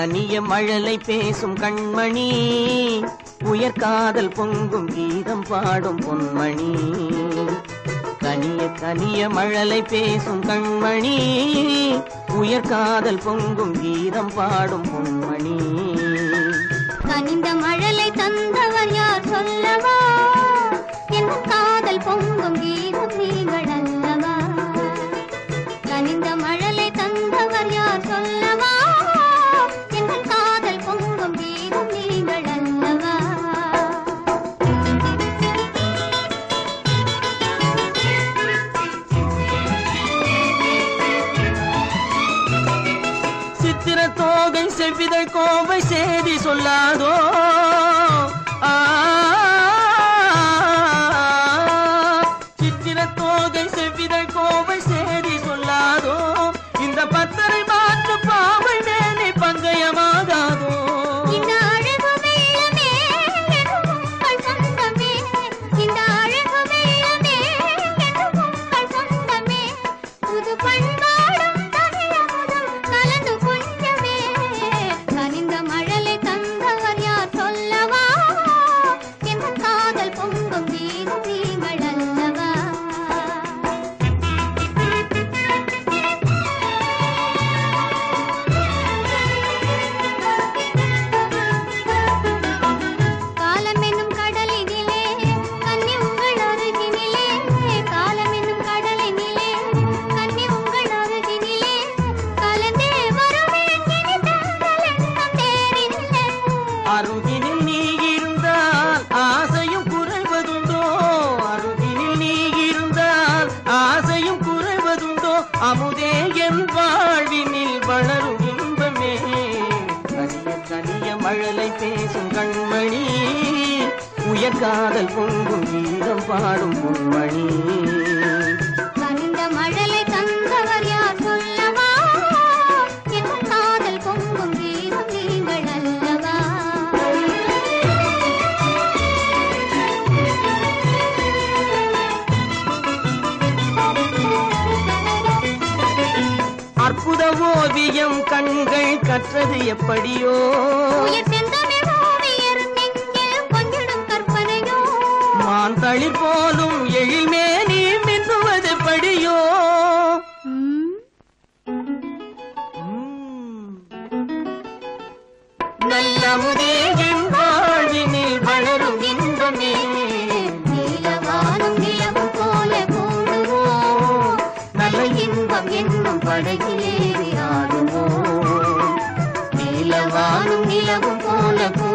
கனிய மழலை பேசும் கண்மணி உயர்காதல் பொங்கும் கீதம் பாடும் பொன்மணி கனிய கனிய மழலை பேசும் கண்மணி உயர்காதல் பொங்கும் கீதம் பாடும் பொன்மணி கனிந்த மழலை தந்தவர் யார் சொல்லவா என் காதல் பொங்கும் கீதம் நீங்கள் அல்லவா கனிந்த மழலை தந்தவர் யார் சொல்லவா என் காதல் பொங்கும் கீதம் நீங்கள் அல்லவா சித்திர தோகை செவ்விதழ் கோவை செய்தி சொல்லாதோ ஆ, சித்திர தோகை செவ்விதழ் கோவை செய்தி சொல்லாதோ இந்த பத்தரை மாற்று பாவை மேலே பங்கயமாகாதோ இந்த அழகு வெள்ளமே எனும் உங்கள் சொந்தமே இந்த அழகு வெள்ளமே எனும் உங்கள் சொந்தமே புது பண்பாடும் தமிழமுதும் கலந்து கொஞ்சமே கனிந்த மழலை தந்தவர் யார் சொல்லவா என் காதல் பொங்கும் கீதம் நீங்கள் அல்லவா காலம் என்னும் கடலினிலே கன்னி உங்கள் அருகினிலே காலம் என்னும் கடலினிலே கன்னி உங்கள் அருகினிலே கலந்தே வருவேன் இனி தங்கள் எண்ணம் தேரினிலே அருகினில் நீ இருந்தால் ஆசையும் குறைவதுண்டோ அருகினில் நீ இருந்தால் ஆசையும் குறைவதுண்டோ அமுதே என் வாழ்வினில் வளரும் இன்பமே கனிய கனிய மழலை பேசும் கண்மணி உயர்காதல் பொங்கும் கீதம் பாடும் பொன்மணி கனிந்த மழலை தந்தவர் யார் சொல்லவா என் காதல் பொங்கும் கீதம் நீங்கள் அல்லவா அற்புத ஓவியம் கண்கள் கற்றது எப்படியோ உயிர் செந்தமிழ் ஓவியர் நெஞ்சில் கொஞ்சிடும் கற்பனையோ மான் தளிர் போலும் எழில்மே நீ மின்னுவது படியோ நல்லமுதே என் வாழ்வினில் வளரும் இன்பமே நீலவானம் நிலவு போல கூடுவோம் நல்ல இன்பம் என்னும் படகிலேறி ஆடுவோம் நீலவானும் நிலவும் போல கூடுவோம்